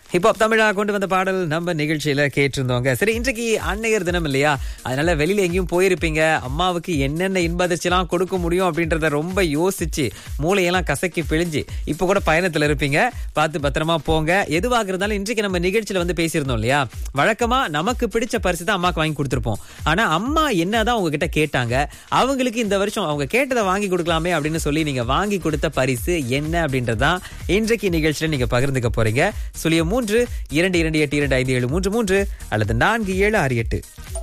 இப்போ தமிழா கொண்டு வந்த பாடல் நம்ம நிகழ்ச்சியில கேட்டிருந்தோங்க சரி இன்றைக்கு அன்னையர் தினம் இல்லையா அதனால வெளியில எங்கேயும் போயிருப்பீங்க அம்மாவுக்கு என்னென்ன இன்ப அதிர்ச்சிலாம் கொடுக்க முடியும் அப்படின்றத ரொம்ப யோசிச்சு மூளையெல்லாம் கசக்கி பிழிஞ்சு இப்போ கூட பயணத்துல இருப்பீங்க பார்த்து பத்திரமா போங்க எதுவாக இருந்தாலும் இன்றைக்கு நம்ம நிகழ்ச்சியில வந்து பேசியிருந்தோம் இல்லையா வழக்கமா நமக்கு பிடிச்ச பரிசு தான் அம்மாக்கு வாங்கி கொடுத்துருப்போம் ஆனா அம்மா என்னதான் உங்ககிட்ட கேட்டாங்க அவங்களுக்கு இந்த வருஷம் அவங்க கேட்டதை வாங்கி கொடுக்கலாமே அப்படின்னு சொல்லி நீங்க வாங்கி கொடுத்த பரிசு என்ன அப்படின்றதான் இன்றைக்கு நிகழ்ச்சியில நீங்க பகிர்ந்துக்க போறீங்க சுழிய மூன்று இரண்டு இரண்டு எட்டு இரண்டு ஐந்து ஏழு மூன்று மூன்று அல்லது நான்கு ஏழு ஆறு எட்டு